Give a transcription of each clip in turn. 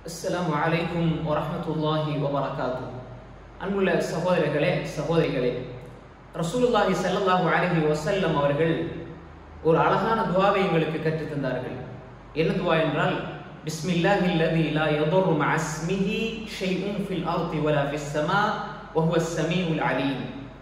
அஸ்ஸலாமு அலைக்கும் வரஹ்மத்துல்லாஹி வபரகாத்து அன்புள்ள சகோதரர்களே சகோதரிகளே ரசூலுல்லாஹி ஸல்லல்லாஹு அலைஹி வஸல்லம் அவர்கள் ஒரு அழகான துவாவை எங்களுக்கு கற்றுத் தந்தார்கள் என்ன துவா என்றால் பிஸ்மில்லாஹி அல்லதி லா யதுர்ரு மஅ இஸ்மிஹி ஷைஉன் ஃபில் அர்தி வலா ஃபிஸ் ஸமா வஹுவ ஸமீஉல் அலீம்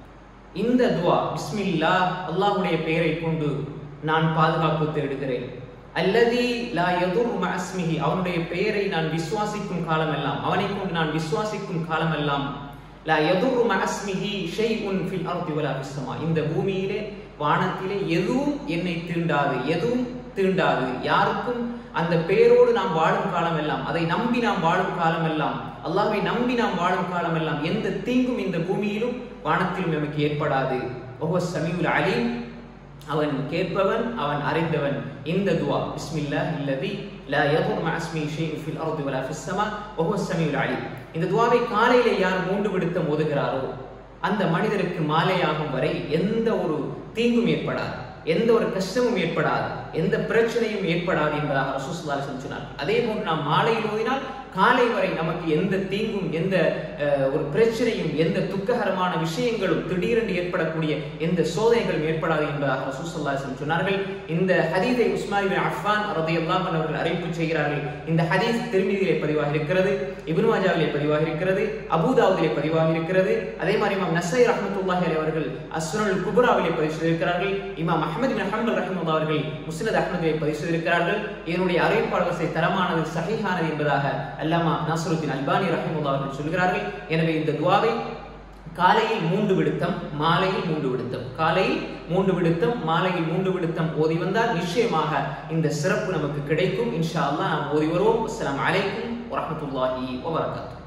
இந்த துவா பிஸ்மில்லா அல்லாஹ்வுடைய பெயரை கொண்டு நான் பாதுகாப்பு தேடுகிறேன் அல்லதி லா யதுர் மஸ்மிஹி அவனுடைய பெயரை நான் விசுவாசிக்கும் காலமெல்லாம் அவனை கொண்டு நான் விசுவாசிக்கும் காலமெல்லாம் லா யதுர் மஸ்மிஹி ஷைஉன் ஃபில் அர்தி வலா ஃபிஸ் ஸமா இந்த பூமியிலே வானத்திலே எதுவும் என்னை தீண்டாது எதுவும் தீண்டாது யாருக்கும் அந்த பெயரோடு நாம் வாழும் காலமெல்லாம் அதை நம்பி நாம் வாழும் காலமெல்லாம் அல்லாஹ்வை நம்பி நாம் வாழும் காலமெல்லாம் எந்த தீங்கும் இந்த பூமியிலும் வானத்திலும் நமக்கு ஏற்படாது ஒவ்வொ சமீவுல் அலீம் அவன் கேட்பவன் அவன் அறிந்தவன் இந்த துவா பிஸ்மில்லா இல்லதி லா யதுர் மஅ இஸ்மி ஷைஉன் ஃபில் அர்தி வலா ஃபிஸ் ஸமா வஹுவ ஸமீஉல் அலீம் இந்த துவாவை காலையிலே யார் மூன்று விடுத்தம் ஓதுகிறாரோ அந்த மனிதருக்கு மாலையாகும் வரை எந்த ஒரு தீங்கும் ஏற்படாது எந்த ஒரு கஷ்டமும் ஏற்படாது எந்த பிரச்சனையும் ஏற்படாது என்பதாக ரசூசுல்லா சொன்னார் அதே போன்று நாம் மாலையில் ஓதினால் காலை வரை நமக்கு எந்த தீங்கும் எந்த ஒரு பிரச்சனையும் எந்த துக்ககரமான விஷயங்களும் திடீரென்று ஏற்படக்கூடிய எந்த சோதனைகளும் ஏற்படாது என்பதாக ரசூசல்லா சொன்னார்கள் இந்த ஹதீதை உஸ்மான் அஃபான் ரதையெல்லாம் அவர்கள் அறிவிப்பு செய்கிறார்கள் இந்த ஹதீஸ் திருமதியிலே பதிவாக இருக்கிறது இபின் மாஜாவிலே பதிவாக இருக்கிறது அபுதாவுதிலே பதிவாக இருக்கிறது அதே மாதிரி இமாம் நசை ரஹமத்துல்லாஹி அவர்கள் அஸ்வனுல் குபுராவிலே பதிவு செய்திருக்கிறார்கள் இமாம் அஹமது பின் ஹம்பல் ரஹமது அவர்கள் முஸ்னத் அஹமதிலே பதிவு செய்திருக்கிறார்கள் என்னுடைய அறிவிப்பாளர்களை தரமானது சஹிஹானது என்பதாக அல்லாமா நாசருத்தின் அல்பானி ரஹிமுல்லா அவர்கள் சொல்கிறார்கள் எனவே இந்த துவாவை காலையில் மூன்று விடுத்தம் மாலையில் மூன்று விடுத்தம் காலையில் மூன்று விடுத்தம் மாலையில் மூன்று விடுத்தம் ஓதி வந்தால் நிச்சயமாக இந்த சிறப்பு நமக்கு கிடைக்கும் இன்ஷா அல்லா நாம் ஓதி வருவோம் அஸ்லாம் அலைக்கும் வரமத்துல்லாஹி வபரகாத்து